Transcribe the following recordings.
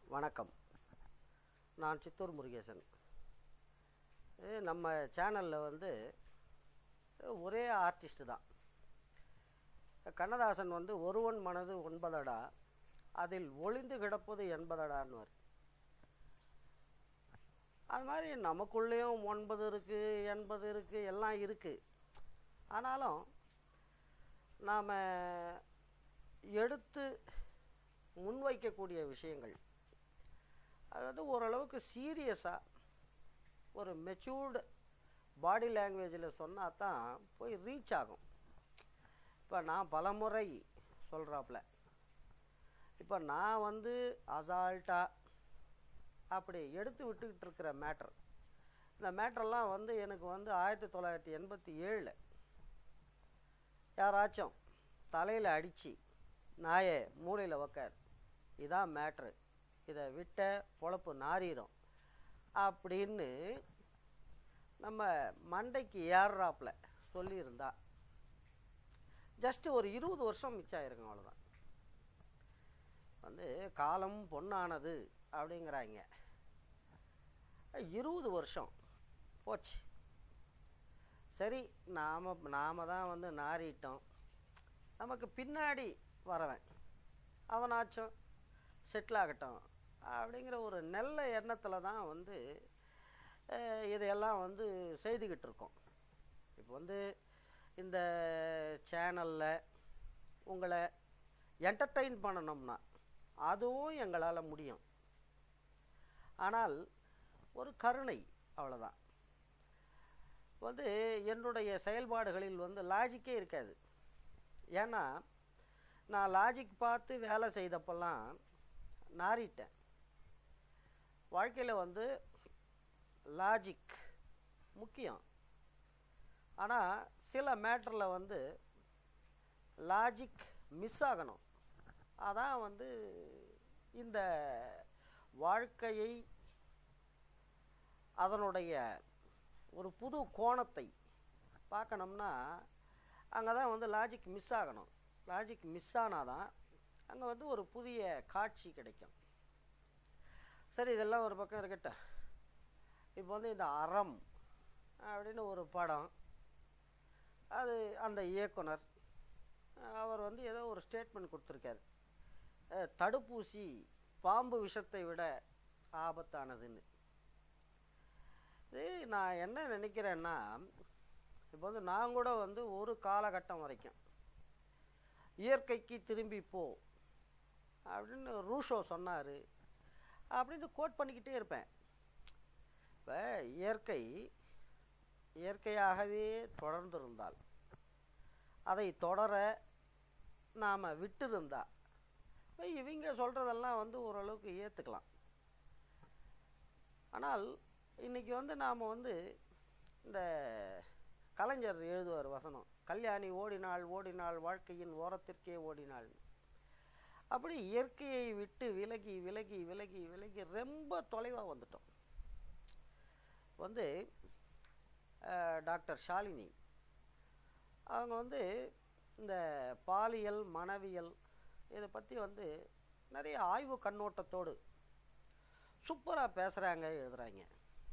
வணக்கம் நான் சித்தூர் முருகேசன் இது நம்ம சேனலில் வந்து ஒரே ஆர்டிஸ்ட் தான் கண்ணதாசன் வந்து ஒருவன் மனது ஒன்பதடா அதில் ஒளிந்து கிடப்பது எண்பதடான்னுவார் அது மாதிரி நமக்குள்ளேயும் ஒன்பது இருக்குது எண்பது இருக்குது எல்லாம் இருக்குது ஆனாலும் நாம் எடுத்து முன்வைக்கக்கூடிய விஷயங்கள் அதாவது ஓரளவுக்கு சீரியஸாக ஒரு மெச்சூர்டு பாடி லாங்குவேஜில் சொன்னால் தான் போய் ரீச் ஆகும் இப்போ நான் பலமுறை சொல்கிறாப்புல இப்போ நான் வந்து அசால்ட்டாக அப்படி எடுத்து விட்டுக்கிட்டு இருக்கிற மேட்டர் இந்த மேட்டர்லாம் வந்து எனக்கு வந்து ஆயிரத்தி தொள்ளாயிரத்தி எண்பத்தி ஏழில் யாராச்சும் தலையில் அடித்து நாயே மூளையில் உக்கார் இதான் மேட்ரு இதை விட்ட பொழப்பு நாறிடும் அப்படின்னு நம்ம மண்டைக்கு ஏறுறாப்புல சொல்லியிருந்தா ஜஸ்ட்டு ஒரு இருபது வருஷம் மிச்சம் ஆயிருக்கும் அவ்வளோதான் வந்து காலம் பொன்னானது அப்படிங்கிறாங்க இருபது வருஷம் போச்சு சரி நாம் நாம தான் வந்து நாறிட்டோம் நமக்கு பின்னாடி வரவன் அவனாச்சும் செட்டில் ஆகட்டும் அப்படிங்கிற ஒரு நல்ல எண்ணத்தில் தான் வந்து அஹ், இதையெல்லாம் வந்து செய்துக்கிட்டு இருக்கோம் இப்போ வந்து இந்த சேனலில் உங்களை என்டர்டெயின் பண்ணணும்னா அதுவும் எங்களால் முடியும் ஆனால் ஒரு கருணை அவ்வளோதான் வந்து என்னுடைய செயல்பாடுகளில் வந்து லாஜிக்கே இருக்காது ஏன்னா நான் லாஜிக் பார்த்து வேலை செய்தப்பெல்லாம் நாறிட்டேன் வாழ்க்கையில் வந்து லாஜிக் முக்கியம் ஆனால் சில மேட்டரில் வந்து லாஜிக் மிஸ் ஆகணும் அதான் வந்து இந்த வாழ்க்கையை அதனுடைய ஒரு புது கோணத்தை பார்க்கணும்னா அங்கே தான் வந்து லாஜிக் மிஸ் ஆகணும் லாஜிக் மிஸ் ஆனால் தான் அங்கே வந்து ஒரு புதிய காட்சி கிடைக்கும் சரி இதெல்லாம் ஒரு பக்கம் இருக்கட்டும் இப்போ வந்து இந்த அறம் அப்படின்னு ஒரு படம் அது அந்த இயக்குனர் அவர் வந்து ஏதோ ஒரு ஸ்டேட்மெண்ட் கொடுத்துருக்காரு அஹ், தடுப்பூசி பாம்பு விஷத்தை விட ஆபத்தானதுன்னு இது நான் என்ன நினைக்கிறேன்னா இப்போ வந்து நான் கூட வந்து ஒரு காலகட்டம் வரைக்கும் இயற்கைக்கு திரும்பி போ அப்படின்னு ரூஷோ சொன்னார் அப்படின்னு கோட் பண்ணிக்கிட்டே இருப்பேன் இப்போ இயற்கை இயற்கையாகவே தொடர்ந்திருந்தால் அதை தொடர நாம் விட்டிருந்தா இப்போ இவங்க சொல்கிறதெல்லாம் வந்து ஓரளவுக்கு ஏற்றுக்கலாம் ஆனால் இன்னைக்கு வந்து நாம் வந்து இந்த கலைஞர் எழுதுவார் வசனம் கல்யாணி ஓடினாள் ஓடினாள் வாழ்க்கையின் ஓரத்திற்கே ஓடினாள் அப்படி இயற்கையை விட்டு விலகி விலகி விலகி விலகி ரொம்ப தொலைவாக வந்துட்டோம் வந்து அஹ், டாக்டர் ஷாலினி அவங்க வந்து இந்த பாலியல் மனவியல் இதை பற்றி வந்து நிறைய ஆய்வு கண்ணோட்டத்தோடு சூப்பராக பேசுகிறாங்க எழுதுகிறாங்க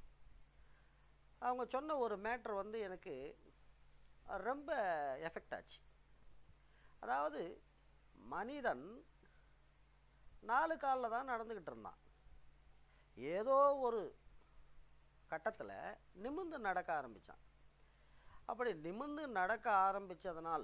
அவங்க சொன்ன ஒரு மேட்ரு வந்து எனக்கு ரொம்ப எஃபெக்ட் ஆச்சு அதாவது மனிதன் நாலு காலில் தான் நடந்துக்கிட்டு இருந்தான் ஏதோ ஒரு கட்டத்தில் நிமிர்ந்து நடக்க ஆரம்பித்தான் அப்படி நிமிர்ந்து நடக்க ஆரம்பித்ததனால்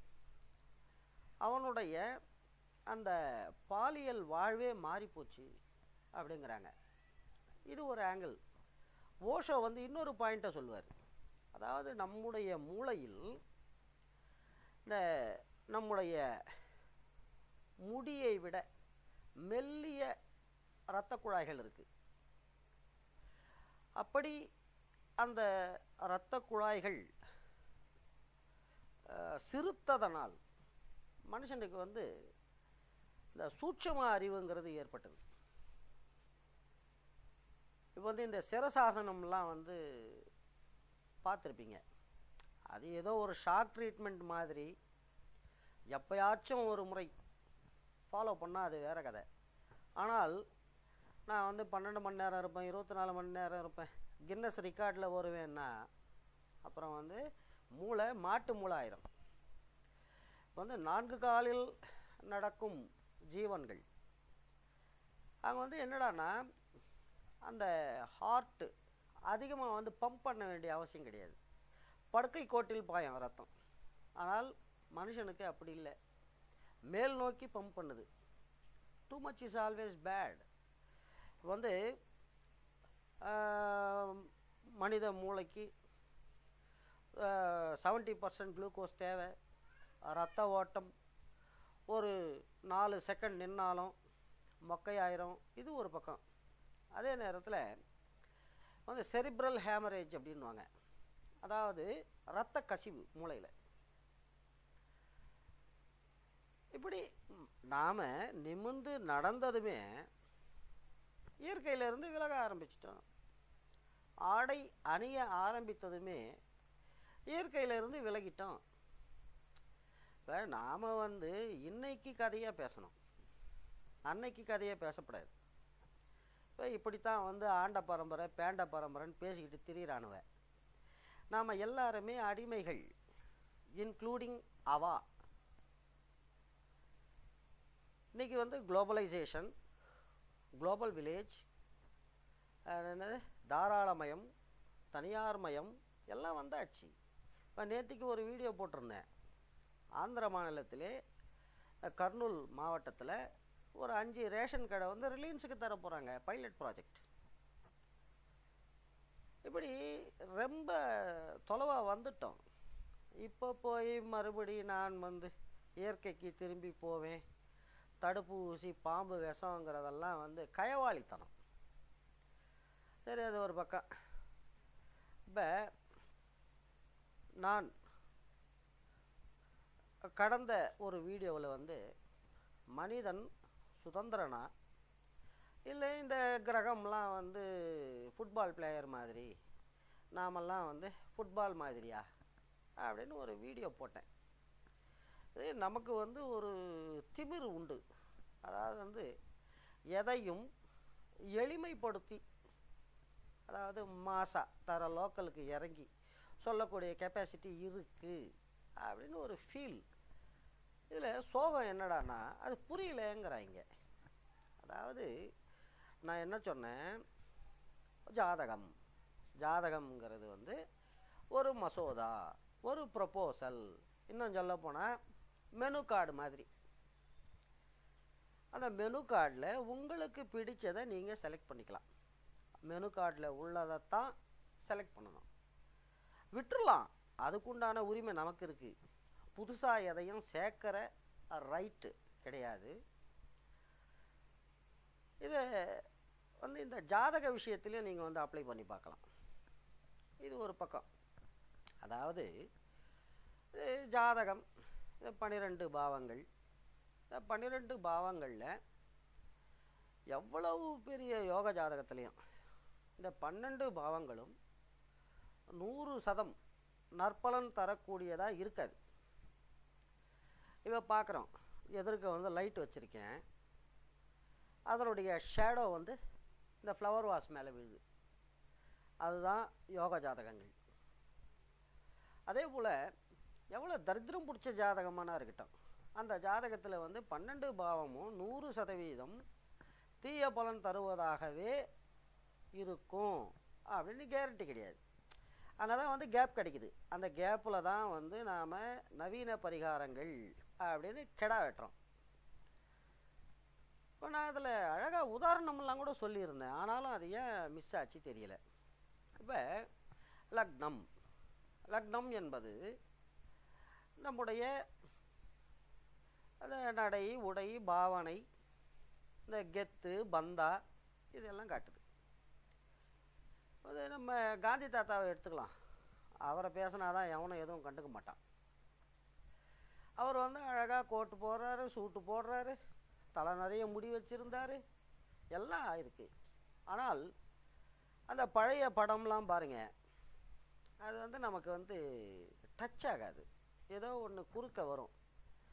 அவனுடைய அந்த பாலியல் வாழ்வே மாறிப்போச்சு அப்படிங்கிறாங்க இது ஒரு ஆங்கிள் ஓஷோ வந்து இன்னொரு பாயிண்ட்டை சொல்லுவார் அதாவது நம்முடைய மூளையில் இந்த நம்முடைய முடியை விட மெல்லிய இரத்த குழாய்கள் இருக்கு அப்படி அந்த இரத்த குழாய்கள் அஹ், சிறுத்ததனால் மனுஷனுக்கு வந்து இந்த சூட்சம அறிவுங்கிறது ஏற்பட்டது இப்போ வந்து இந்த சிரசாசனம்லாம் வந்து பார்த்துருப்பீங்க அது ஏதோ ஒரு ஷாக் ட்ரீட்மெண்ட் மாதிரி எப்பயாச்சும் ஒரு முறை ஃபாலோ பண்ணால் அது வேற கதை ஆனால் நான் வந்து பன்னெண்டு மணி நேரம் இருப்பேன் இருபத்தி நாலு மணி நேரம் இருப்பேன் கின்னஸ் ரெக்கார்டில் வருவேன்னா அப்புறம் வந்து மூளை மாட்டு மூளை ஆயிரும் இப்போ வந்து நான்கு காலில் நடக்கும் ஜீவன்கள் அங்கே வந்து என்னடான்னா அந்த ஹார்ட்டு அதிகமாக வந்து பம்ப் பண்ண வேண்டிய அவசியம் கிடையாது படுக்கை கோட்டில் பாயும் ரத்தம் ஆனால் மனுஷனுக்கு அப்படி இல்லை மேல் நோக்கி பம்ப் பண்ணுது too much is always bad வந்து ஆஹ், மனித மூளைக்கு செவன்ட்டி பர்சன்ட் குளுக்கோஸ் தேவை ரத்த ஓட்டம் ஒரு நாலு செகண்ட் நின்னாலும் மொக்கையாயிரும் இது ஒரு பக்கம் அதே நேரத்தில் வந்து செரிப்ரல் ஹேமரேஜ் அப்படின்வாங்க அதாவது இரத்த கசிவு மூளையில் இப்படி நாம் நிமிர்ந்து நடந்ததுமே இயற்கையிலிருந்து விலக ஆரம்பிச்சிட்டோம் ஆடை அணிய ஆரம்பித்ததுமே இயற்கையிலிருந்து விலகிட்டோம் இப்போ நாம் வந்து இன்னைக்கு கதையாக பேசணும் அன்னைக்கு கதையாக பேசக்கூடாது இப்போ இப்படித்தான் வந்து ஆண்ட பரம்பரை பேண்ட பரம்பரைன்னு பேசிக்கிட்டு திரியிறானுவ நாம் எல்லாருமே அடிமைகள் இன்க்ளூடிங் அவா இன்னைக்கு வந்து குளோபலைசேஷன் குளோபல் வில்லேஜ் என்னது தாராளமயம் தனியார்மயம் எல்லாம் வந்தாச்சு இப்போ நேற்றுக்கு ஒரு வீடியோ போட்டிருந்தேன் ஆந்திர மாநிலத்திலே அஹ், கர்னூல் மாவட்டத்தில் ஒரு அஞ்சு ரேஷன் கடை வந்து ரிலையன்ஸுக்கு தர போகிறாங்க பைலட் ப்ராஜெக்ட் இப்படி ரொம்ப தொலைவாக வந்துட்டோம் இப்போ போய் மறுபடி நான் வந்து இயற்கைக்கு திரும்பி போவேன் தடுப்பு ஊசி பாம்பு விஷங்கிறதெல்லாம் வந்து கயவாளித்தனம் சரி அது ஒரு பக்கம் இப்போ நான் கடந்த ஒரு வீடியோவில் வந்து மனிதன் சுதந்திரனா இல்லை இந்த கிரகம்லாம் வந்து ஃபுட்பால் பிளேயர் மாதிரி நாமெல்லாம் வந்து ஃபுட்பால் மாதிரியா அப்படின்னு ஒரு வீடியோ போட்டேன் இது நமக்கு வந்து ஒரு திமிரு உண்டு அதாவது வந்து எதையும் எளிமைப்படுத்தி அதாவது மாசா தர லோக்கலுக்கு இறங்கி சொல்லக்கூடிய கெப்பாசிட்டி இருக்குது அப்படின்னு ஒரு ஃபீல் இதில் சோகம் என்னடான்னா அது புரியலங்கிறாங்க அதாவது நான் என்ன சொன்னேன் ஜாதகம் ஜாதகம்ங்கிறது வந்து ஒரு மசோதா ஒரு ப்ரொபோசல் இன்னும் சொல்ல போனால் மெனு கார்டு மாதிரி அந்த மெனு கார்டில் உங்களுக்கு பிடிச்சதை நீங்கள் செலக்ட் பண்ணிக்கலாம் மெனு கார்டில் உள்ளதைத்தான் செலக்ட் பண்ணணும் விட்டுறலாம் அதுக்குண்டான உரிமை நமக்கு இருக்குது புதுசாக எதையும் சேர்க்கிற ரைட்டு கிடையாது இதை வந்து இந்த ஜாதக விஷயத்துலையும் நீங்கள் வந்து அப்ளை பண்ணி பார்க்கலாம் இது ஒரு பக்கம் அதாவது இது ஜாதகம் இது பன்னிரெண்டு பாவங்கள் இந்த பன்னிரெண்டு பாவங்களில் எவ்வளவு பெரிய யோக ஜாதகத்துலேயும் இந்த பன்னெண்டு பாவங்களும் நூறு சதம் நற்பலன் தரக்கூடியதாக இருக்காது இப்போ பார்க்குறோம் எதிர்க்க வந்து லைட் வச்சுருக்கேன் அதனுடைய ஷேடோ வந்து இந்த ஃப்ளவர் வாஸ் மேலே விழுது அதுதான் யோக ஜாதகங்கள் அதே போல் எவ்வளோ தரித்திரம் பிடிச்ச ஜாதகமானா இருக்கட்டும் அந்த ஜாதகத்தில் வந்து பன்னெண்டு பாவமும் நூறு சதவீதம் தீய பலன் தருவதாகவே இருக்கும் அப்படின்னு கேரண்டி கிடையாது அங்கே தான் வந்து கேப் கிடைக்குது அந்த கேப்பில் தான் வந்து நாம் நவீன பரிகாரங்கள் அப்படின்னு கெடா வெட்டுறோம் இப்போ நான் அதில் அழகாக உதாரணம்லாம் கூட சொல்லியிருந்தேன் ஆனாலும் அது ஏன் மிஸ் ஆச்சு தெரியல இப்போ லக்னம் லக்னம் என்பது நம்முடைய அந்த நடை உடை பாவனை இந்த கெத்து பந்தா இதெல்லாம் காட்டுது அது நம்ம காந்தி தாத்தாவை எடுத்துக்கலாம் அவரை பேசினாதான் எவனும் எதுவும் கண்டுக்க மாட்டான் அவர் வந்து அழகாக கோட்டு போடுறாரு சூட்டு போடுறாரு தலை நிறைய முடி வச்சிருந்தாரு எல்லாம் இருக்கு ஆனால் அந்த பழைய படம்லாம் பாருங்க அது வந்து நமக்கு வந்து டச் ஆகாது ஏதோ ஒன்று குறுக்க வரும்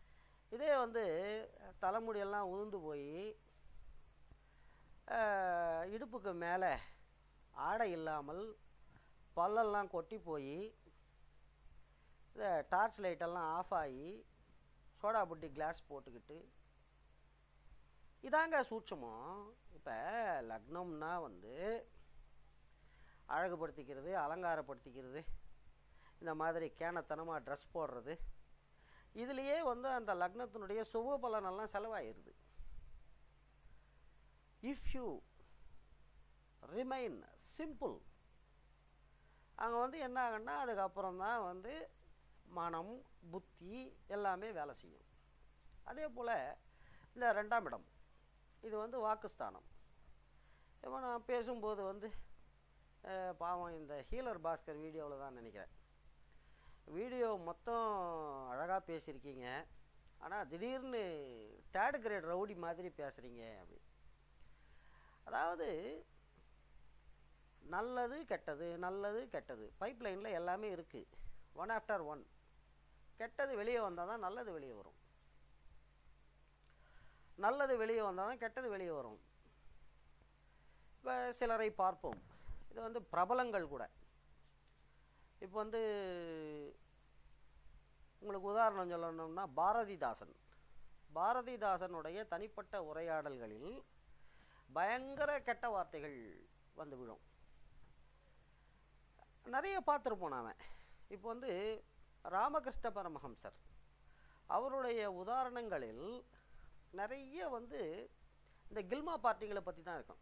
இதே வந்து தலைமுடியெல்லாம் உதிர்ந்து போய் இடுப்புக்கு மேலே ஆடை இல்லாமல் பல்லெல்லாம் கொட்டி போய் இந்த டார்ச் லைட்டெல்லாம் ஆஃப் ஆகி சோடா புட்டி கிளாஸ் போட்டுக்கிட்டு இதாங்க சூட்சமம் இப்போ லக்னம்னா வந்து அழகுபடுத்திக்கிறது அலங்காரப்படுத்திக்கிறது இந்த மாதிரி கேனத்தனமாக ட்ரெஸ் போடுறது இதுலேயே வந்து அந்த லக்னத்தினுடைய சுப பலனெல்லாம் செலவாயிருது இஃப் யூ ரிமைன் சிம்பிள் அங்கே வந்து என்ன ஆகுன்னா அதுக்கப்புறம் தான் வந்து மனம் புத்தி எல்லாமே வேலை செய்யும் அதே போல் இந்த ரெண்டாம் இடம் இது வந்து வாக்குஸ்தானம் இப்போ நான் பேசும்போது வந்து அஹ், பாவம் இந்த ஹீலர் பாஸ்கர் வீடியோவில் தான் நினைக்கிறேன் வீடியோ மொத்தம் அழகாக பேசியிருக்கீங்க ஆனால் திடீர்னு தேர்ட் கிரேட் ரவுடி மாதிரி பேசுகிறீங்க அப்படி அதாவது நல்லது கெட்டது நல்லது கெட்டது பைப் லைனில் எல்லாமே இருக்குது ஒன் ஆஃப்டர் ஒன் கெட்டது வெளியே வந்தால் தான் நல்லது வெளியே வரும் நல்லது வெளியே வந்தால் தான் கெட்டது வெளியே வரும் இப்போ சிலரை பார்ப்போம் இது வந்து பிரபலங்கள் கூட இப்போ வந்து உங்களுக்கு உதாரணம் சொல்லணும்னா பாரதிதாசன் பாரதிதாசனுடைய தனிப்பட்ட உரையாடல்களில் பயங்கர கெட்ட வார்த்தைகள் வந்து விழும் நிறைய பார்த்துருப்போம் நாம இப்போ வந்து ராமகிருஷ்ண பரமஹம்சர் அவருடைய உதாரணங்களில் நிறைய வந்து இந்த கில்மா பார்ட்டிகளை பற்றி தான் இருக்கும்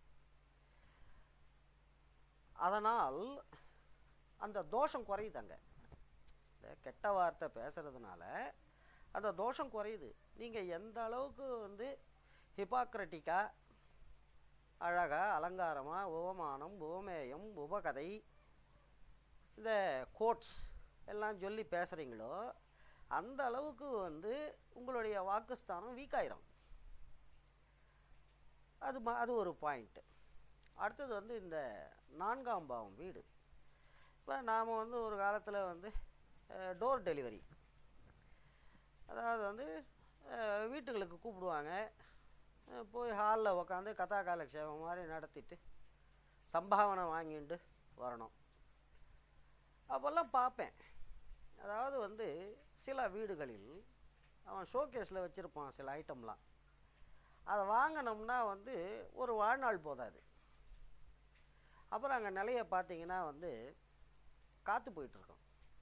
அதனால் அந்த தோஷம் குறையுதாங்க இந்த கெட்ட வார்த்தை பேசுறதுனால அந்த தோஷம் குறையுது நீங்கள் எந்த அளவுக்கு வந்து ஹிபாக்ரட்டிக்காக அழகா அலங்காரமாக உபமானம் உபமேயம் உபகதை இந்த கோட்ஸ் எல்லாம் சொல்லி பேசுகிறீங்களோ அந்த அளவுக்கு வந்து உங்களுடைய வாக்குஸ்தானம் வீக் ஆயிரும் அது ம- அது ஒரு பாயிண்ட் அடுத்தது வந்து இந்த நான்காம் பாவம் வீடு இப்போ நாம் வந்து ஒரு காலத்தில் வந்து டோர் டெலிவரி அதாவது வந்து அஹ், வீட்டுகளுக்கு கூப்பிடுவாங்க அஹ், போய் ஹாலில் உக்காந்து கதா காலக்ஷேபம் மாதிரி நடத்திட்டு சம்பாவனை வாங்கிட்டு வரணும் அப்போல்லாம் பார்ப்பேன் அதாவது வந்து சில வீடுகளில் அவன் ஷோகேஸில் வச்சுருப்பான் சில ஐட்டம்லாம் அதை வாங்கினோம்னா வந்து ஒரு வாழ்நாள் போதாது அப்புறம் அங்கே நிலைய பார்த்தீங்கன்னா வந்து காற்று போயிட்டுருக்கும்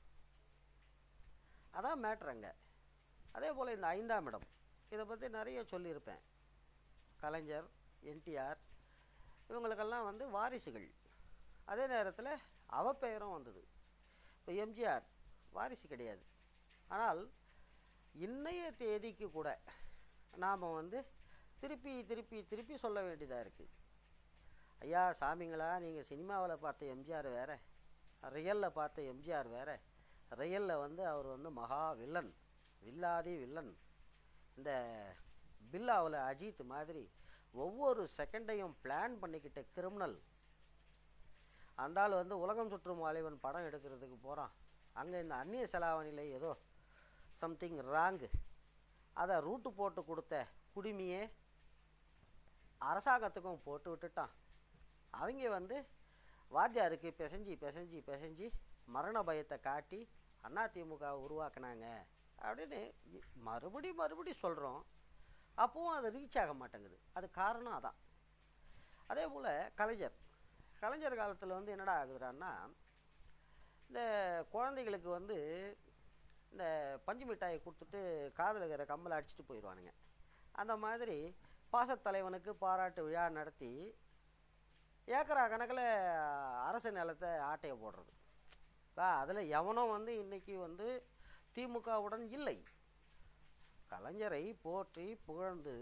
அதான் மேட்ரு அங்கே அதே போல் இந்த ஐந்தாம் இடம் இதை பற்றி நிறைய சொல்லியிருப்பேன் கலைஞர் என்டிஆர் இவங்களுக்கெல்லாம் வந்து வாரிசுகள் அதே நேரத்தில் அவப்பெயரும் வந்தது இப்போ எம்ஜிஆர் வாரிசு கிடையாது ஆனால் இன்னைய தேதிக்கு கூட நாம் வந்து திருப்பி திருப்பி திருப்பி சொல்ல வேண்டியதாக இருக்குது ஐயா சாமிங்களா நீங்கள் சினிமாவில் பார்த்த எம்ஜிஆர் வேற ரியலில் பார்த்த எம்ஜிஆர் வேற ரியலில் வந்து அவர் வந்து மகா வில்லன் வில்லாதி வில்லன் இந்த பில்லாவில் அஜித் மாதிரி ஒவ்வொரு செகண்டையும் பிளான் பண்ணிக்கிட்ட கிரிமினல் அந்த ஆள் வந்து உலகம் சுற்றும் வாலிபன் படம் எடுக்கிறதுக்கு போகிறான் அங்கே இந்த அந்நிய செலாவணியில் ஏதோ சம்திங் ராங்கு அதை ரூட்டு போட்டு கொடுத்த குடுமியே அரசாங்கத்துக்கும் போட்டு விட்டுட்டான் அவங்க வந்து வாத்தியாருக்கு பிசைஞ்சு பிசைஞ்சு பிசைஞ்சு மரண பயத்தை காட்டி அதிமுக உருவாக்குனாங்க அப்படின்னு இ- மறுபடி மறுபடி சொல்கிறோம் அப்பவும் அது ரீச் ஆக மாட்டேங்குது அது காரணம் அதான் அதே போல் கலைஞர் கலைஞர் காலத்தில் வந்து என்னடா ஆகுதுடான்னா இந்த குழந்தைகளுக்கு வந்து இந்த பஞ்சு மிட்டாயை கொடுத்துட்டு காதில் இருக்கிற கம்பலை அடிச்சுட்டு போயிடுவானுங்க அந்த மாதிரி பாசத்தலைவனுக்கு பாராட்டு விழா நடத்தி ஏக்கரா கணக்கில் அரசு நிலத்தை ஆட்டையை போடுறது இப்போ அதில் எவனும் வந்து இன்னைக்கு வந்து திமுகவுடன் இல்லை கலைஞரை போற்றி புகழ்ந்து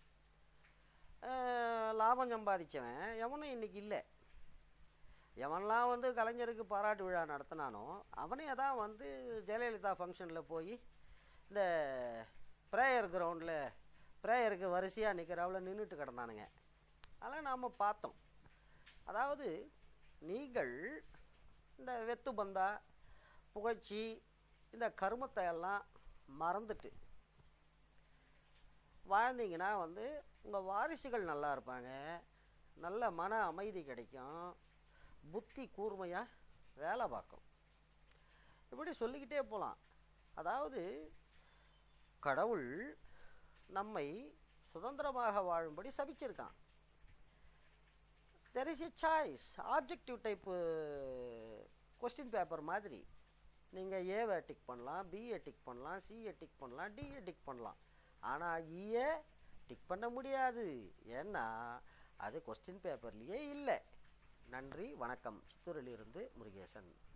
அஹ், லாபம் சம்பாதிச்சவன் எவனும் இன்னைக்கு இல்லை எவன்லாம் வந்து கலைஞருக்கு பாராட்டு விழா நடத்தினானோ அவனே தான் வந்து ஜெயலலிதா ஃபங்க்ஷனில் போய் இந்த ப்ரேயர் கிரவுண்டில் ப்ரேயருக்கு வரிசையாக நிற்கிறவள நின்றுட்டு கிடந்தானுங்க அதெல்லாம் நாம் பார்த்தோம் அதாவது நீங்கள் இந்த வெத்து பந்தா புகழ்ச்சி இந்த கருமத்தை எல்லாம் மறந்துட்டு வாழ்ந்தீங்கன்னா வந்து உங்கள் வாரிசுகள் நல்லா இருப்பாங்க நல்ல மன அமைதி கிடைக்கும் புத்தி கூர்மையாக வேலை பார்க்கும் இப்படி சொல்லிக்கிட்டே போகலாம் அதாவது கடவுள் நம்மை சுதந்திரமாக வாழும்படி சபிச்சிருக்கான் there is a choice objective type question paper மாதிரி நீங்கள் ஏவை டிக் பண்ணலாம் பிஏ டிக் பண்ணலாம் சிஏ டிக் பண்ணலாம் டிஏ டிக் பண்ணலாம் ஆனால் இஏ டிக் பண்ண முடியாது ஏன்னா அது கொஸ்டின் பேப்பர்லேயே இல்லை நன்றி வணக்கம் சித்தூரிலிருந்து முருகேசன்